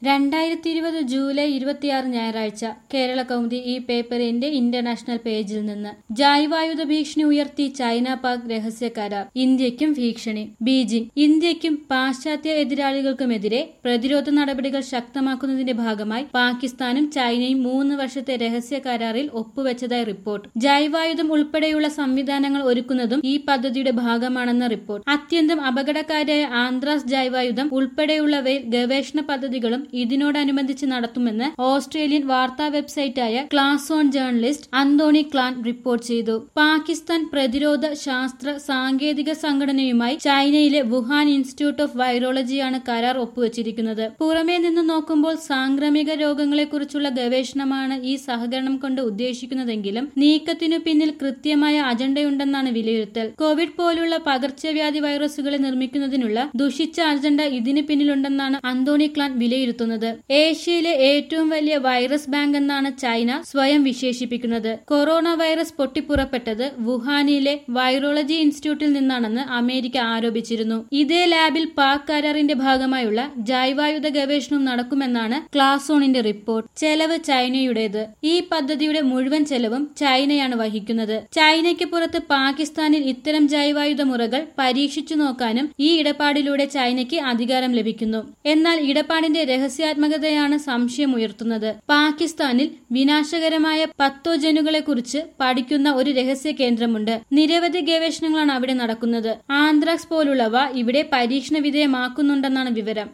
രണ്ടായിരത്തി ഇരുപത് ജൂലൈ ഇരുപത്തിയാറ് ഞായറാഴ്ച കേരള കൗമുദി ഈ പേപ്പറിന്റെ ഇന്റർനാഷണൽ പേജിൽ നിന്ന് ജൈവായുധ ഭീഷണി ഉയർത്തി ചൈന പാക് രഹസ്യ കരാർ ഇന്ത്യക്കും ഭീഷണി ബീജിംഗ് ഇന്ത്യക്കും പാശ്ചാത്യ എതിരാളികൾക്കുമെതിരെ പ്രതിരോധ നടപടികൾ ശക്തമാക്കുന്നതിന്റെ ഭാഗമായി പാകിസ്ഥാനും ചൈനയും മൂന്ന് വർഷത്തെ രഹസ്യ കരാറിൽ ഒപ്പുവെച്ചതായി റിപ്പോർട്ട് ജൈവായുധം ഉൾപ്പെടെയുള്ള സംവിധാനങ്ങൾ ഒരുക്കുന്നതും ഈ പദ്ധതിയുടെ ഭാഗമാണെന്ന റിപ്പോർട്ട് അത്യന്തം അപകടകാരിയായ ആന്ത്രാസ് ജൈവായുധം ഉൾപ്പെടെയുള്ളവയിൽ ഗവേഷണ പദ്ധതികളും ഇതിനോടനുബന്ധിച്ച് നടത്തുമെന്ന് ഓസ്ട്രേലിയൻ വാർത്താ വെബ്സൈറ്റായ Klaxon journalist Anthony Klan report ചെയ്തു പാകിസ്ഥാൻ പ്രതിരോധ ശാസ്ത്ര സാങ്കേതിക സംഘടനയുമായി ചൈനയിലെ വുഹാൻ ഇൻസ്റ്റിറ്റ്യൂട്ട് ഓഫ് വൈറോളജിയാണ് കരാർ ഒപ്പുവച്ചിരിക്കുന്നത് പുറമേ നിന്ന് നോക്കുമ്പോൾ സാംക്രമിക രോഗങ്ങളെക്കുറിച്ചുള്ള ഗവേഷണമാണ് ഈ സഹകരണം കൊണ്ട് ഉദ്ദേശിക്കുന്നതെങ്കിലും നീക്കത്തിനു പിന്നിൽ കൃത്യമായ അജണ്ടയുണ്ടെന്നാണ് വിലയിരുത്തൽ കോവിഡ് പോലുള്ള പകർച്ചവ്യാധി വൈറസുകളെ നിർമ്മിക്കുന്നതിനുള്ള ദുഷിച്ച അജണ്ട ഇതിന് പിന്നിലുണ്ടെന്നാണ് അന്തോണി ക്ലാൻ വിലയിരുത്തുന്നത് ഏഷ്യയിലെ ഏറ്റവും വലിയ വൈറസ് ബാങ്ക് എന്നാണ് ചൈന സ്വയം വിശേഷിപ്പിക്കുന്നത് കൊറോണ വൈറസ് പൊട്ടിപ്പുറപ്പെട്ടത് വുഹാനിലെ വൈറോളജി ഇൻസ്റ്റിറ്റ്യൂട്ടിൽ നിന്നാണെന്ന് അമേരിക്ക ആരോപിച്ചിരുന്നു ഇതേ ലാബിൽ പാക് കരാറിന്റെ ഭാഗമായുള്ള ജൈവായുധ ഗവേഷണം നടക്കുമെന്നാണ് ക്ലാസോണിന്റെ റിപ്പോർട്ട് ചെലവ് ചൈനയുടേത് ഈ പദ്ധതിയുടെ മുഴുവൻ ചെലവും ചൈനയാണ് വഹിക്കുന്നത് ചൈനയ്ക്ക് പുറത്ത് പാകിസ്ഥാനിൽ ഇത്തരം ജൈവായുധ മുറകൾ പരീക്ഷിച്ചു നോക്കാനും ഈ ഇടപാടിലൂടെ ചൈനയ്ക്ക് അധികാരം ലഭിക്കുന്നു എന്നാൽ ഇടപാടിന്റെ രഹസ്യാത്മകതയാണ് സംശയമുയർത്തുന്നത് പാകിസ്ഥാനിൽ വിനാശകരമായ പത്തോജനുകളെ കുറിച്ച് പഠിക്കുന്ന ഒരു രഹസ്യ കേന്ദ്രമുണ്ട് നിരവധി ഗവേഷണങ്ങളാണ് അവിടെ നടക്കുന്നത് ആന്ത്രാക്സ് പോലുള്ളവ ഇവിടെ പരീക്ഷണ വിധേയമാക്കുന്നുണ്ടെന്നാണ് വിവരം